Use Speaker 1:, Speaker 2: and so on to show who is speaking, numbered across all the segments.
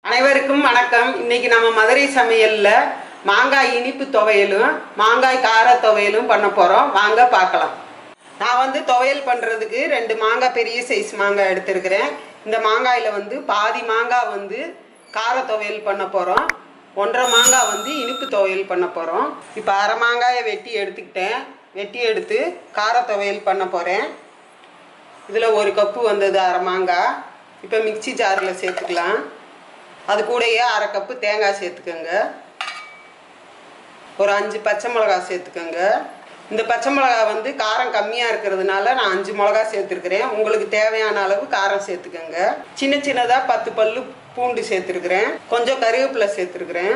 Speaker 1: அனைவருக்கும் வணக்கம் இன்னைக்கு நம்ம மதுரை சமையல்ல மாங்காய் இனிப்பு துவையலும் மாங்காய் கார துவையலும் பண்ண போறோம் வாங்க பார்க்கலாம் நான் வந்து துவையல் பண்றதுக்கு ரெண்டு மாங்காய் பெரிய சைஸ் மாங்காய் எடுத்திருக்கிறேன் இந்த மாங்காயில வந்து பாதி மாங்காய் வந்து கார துவையல் பண்ண போறோம் ஒன்றரை மாங்காய் வந்து இனிப்பு துவையல் பண்ண போறோம் இப்போ அரை மாங்காயை வெட்டி எடுத்துக்கிட்டேன் வெட்டி எடுத்து கார துவையல் பண்ண போறேன் இதில் ஒரு கப்பு வந்தது அரை மாங்காய் இப்போ மிக்ஸி ஜாரில் சேர்த்துக்கலாம் அது கூடயே அரை கப்பு தேங்காய் சேர்த்துக்கோங்க ஒரு அஞ்சு பச்சை மிளகா சேர்த்துக்கோங்க இந்த பச்சை மிளகா வந்து காரம் கம்மியாக இருக்கிறதுனால நான் அஞ்சு மிளகா சேர்த்துருக்கிறேன் உங்களுக்கு தேவையான அளவு காரம் சேர்த்துக்கோங்க சின்ன சின்னதாக பத்து பல்லு பூண்டு சேர்த்துருக்குறேன் கொஞ்சம் கருவேப்பிலை சேர்த்துருக்குறேன்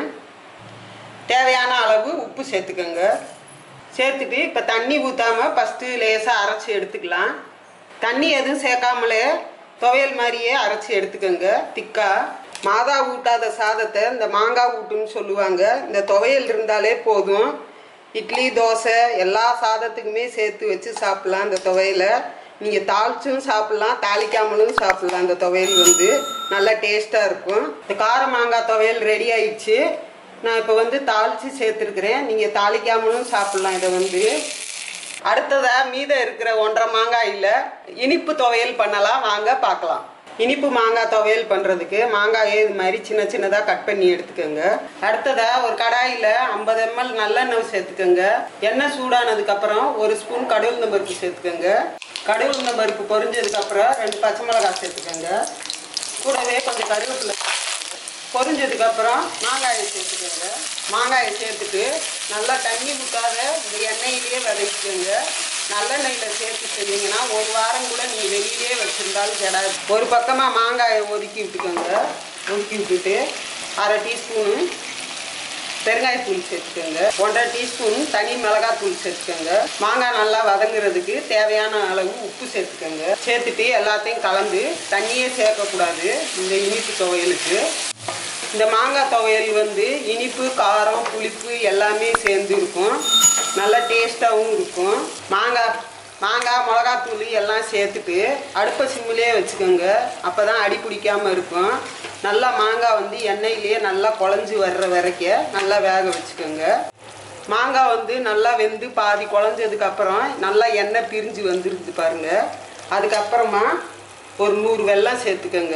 Speaker 1: தேவையான அளவு உப்பு சேர்த்துக்கோங்க சேர்த்துட்டு இப்போ தண்ணி ஊற்றாமல் ஃபஸ்ட்டு லேசாக அரைச்சி எடுத்துக்கலாம் தண்ணி எதுவும் சேர்க்காமலே துவையல் மாதிரியே அரைச்சி எடுத்துக்கோங்க திக்கா மாதா ஊட்டாத சாதத்தை இந்த மாங்காய் ஊட்டுன்னு சொல்லுவாங்க இந்த துவையல் இருந்தாலே போதும் இட்லி தோசை எல்லா சாதத்துக்குமே சேர்த்து வச்சு சாப்பிட்லாம் இந்த துவையலை நீங்கள் தாளிச்சும் சாப்பிட்லாம் தாளிக்காமலும் சாப்பிட்லாம் இந்த துவையல் வந்து நல்லா டேஸ்ட்டாக இருக்கும் இந்த கார மாங்காய் துவையல் ரெடி ஆயிடுச்சு நான் இப்போ வந்து தாளித்து சேர்த்துருக்குறேன் நீங்கள் தாளிக்காமலும் சாப்பிட்லாம் இதை வந்து அடுத்ததா மீதம் இருக்கிற ஒன்றரை மாங்காயில் இனிப்பு துவையல் பண்ணலாம் வாங்க பார்க்கலாம் இனிப்பு மாங்காய் துவையல் பண்ணுறதுக்கு மாங்காயை இது மாதிரி சின்ன சின்னதாக கட் பண்ணி எடுத்துக்கோங்க அடுத்ததா ஒரு கடாயில் ஐம்பது எம்எல் நல்லெண்ணெய் சேர்த்துக்கோங்க எண்ணெய் சூடானதுக்கப்புறம் ஒரு ஸ்பூன் கடுகுந்த பருப்பு சேர்த்துக்கோங்க கடுகுந்த பருப்பு பொரிஞ்சதுக்கப்புறம் ரெண்டு பச்சை மிளகாய் சேர்த்துக்கோங்க கூடவே கொஞ்சம் கருவேப்பிலை பொரிஞ்சதுக்கு அப்புறம் மாங்காயை சேர்த்துக்கோங்க மாங்காயை சேர்த்துட்டு நல்லா தண்ணி ஊற்றாத இந்த எண்ணெயிலேயே வதக்கிக்கோங்க நல்லெண்ணெயில் சேர்த்து செஞ்சீங்கன்னா ஒரு வாரம் கூட நீங்கள் வெளியிலே வச்சுருந்தாலும் கெடாது ஒரு பக்கமாக மாங்காயை ஒதுக்கி விட்டுக்கோங்க ஒதுக்கி விட்டுட்டு அரை டீஸ்பூனு பெருங்காயத்தூள் சேர்த்துக்கோங்க ஒன்றரை டீஸ்பூன் தனி மிளகாத்தூள் சேர்த்துக்கோங்க மாங்காய் நல்லா வதங்குறதுக்கு தேவையான அளவு உப்பு சேர்த்துக்கோங்க சேர்த்துட்டு எல்லாத்தையும் கலந்து தண்ணியே சேர்க்கக்கூடாது இந்த இனிப்பு துவையலுக்கு இந்த மாங்காய் துவையல் வந்து இனிப்பு காரம் புளிப்பு எல்லாமே சேர்ந்து இருக்கும் நல்லா டேஸ்ட்டாகவும் இருக்கும் மாங்காய் மாங்காய் மிளகாத்தூள் எல்லாம் சேர்த்துட்டு அடுப்பை சிம்மிலே வச்சுக்கோங்க அப்போ தான் அடி பிடிக்காமல் இருக்கும் நல்லா மாங்காய் வந்து எண்ணெயிலேயே நல்லா குழஞ்சி வர்ற வரைக்கும் நல்லா வேக வச்சுக்கோங்க மாங்காய் வந்து நல்லா வெந்து பாதி குழஞ்சதுக்கப்புறம் நல்லா எண்ணெய் பிரிஞ்சு வந்துருக்குது பாருங்கள் அதுக்கப்புறமா ஒரு நூறு வெல்லம் சேர்த்துக்கோங்க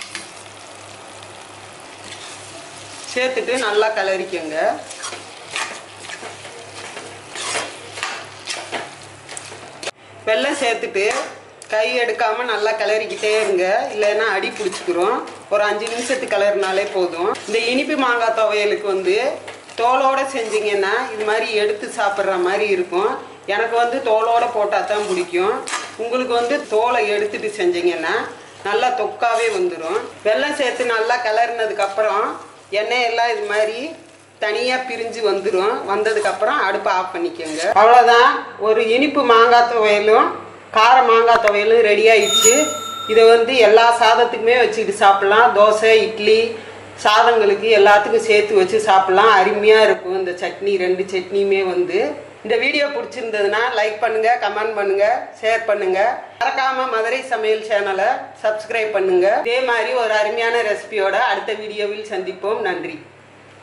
Speaker 1: சேர்த்துட்டு நல்லா கிளறிக்கோங்க வெல்லம் சேர்த்துட்டு கை எடுக்காம நல்லா கிளறிக்கிட்டே இருங்க இல்லைன்னா அடி பிடிச்சிக்கிறோம் ஒரு அஞ்சு நிமிஷத்துக்கு கிளறினாலே போதும் இந்த இனிப்பு மாங்காய் துவையலுக்கு வந்து தோலோட செஞ்சீங்கன்னா இது மாதிரி எடுத்து சாப்பிட்ற மாதிரி இருக்கும் எனக்கு வந்து தோலோட போட்டால் தான் பிடிக்கும் உங்களுக்கு வந்து தோலை எடுத்துட்டு செஞ்சீங்கன்னா நல்லா தொக்காவே வந்துடும் வெல்லம் சேர்த்து நல்லா கிளறினதுக்கப்புறம் எண்ணெயெல்லாம் இது மாதிரி தனியாக பிரிஞ்சு வந்துடும் வந்ததுக்கப்புறம் அடுப்பை ஆஃப் பண்ணிக்கோங்க அவ்வளோதான் ஒரு இனிப்பு மாங்காய் துவையலும் கார மாங்காய் துவையலும் ரெடி ஆயிடுச்சு இதை வந்து எல்லா சாதத்துக்குமே வச்சுக்கிட்டு சாப்பிட்லாம் தோசை இட்லி சாதங்களுக்கு எல்லாத்துக்கும் சேர்த்து வச்சு சாப்பிட்லாம் அருமையாக இருக்கும் இந்த சட்னி ரெண்டு சட்னியுமே வந்து இந்த வீடியோ பிடிச்சிருந்ததுன்னா லைக் பண்ணுங்க கமெண்ட் பண்ணுங்க ஷேர் பண்ணுங்க மறக்காம மதுரை சமையல் சேனலை சப்ஸ்கிரைப் பண்ணுங்க இதே மாதிரி ஒரு அருமையான ரெசிபியோட அடுத்த வீடியோவில் சந்திப்போம் நன்றி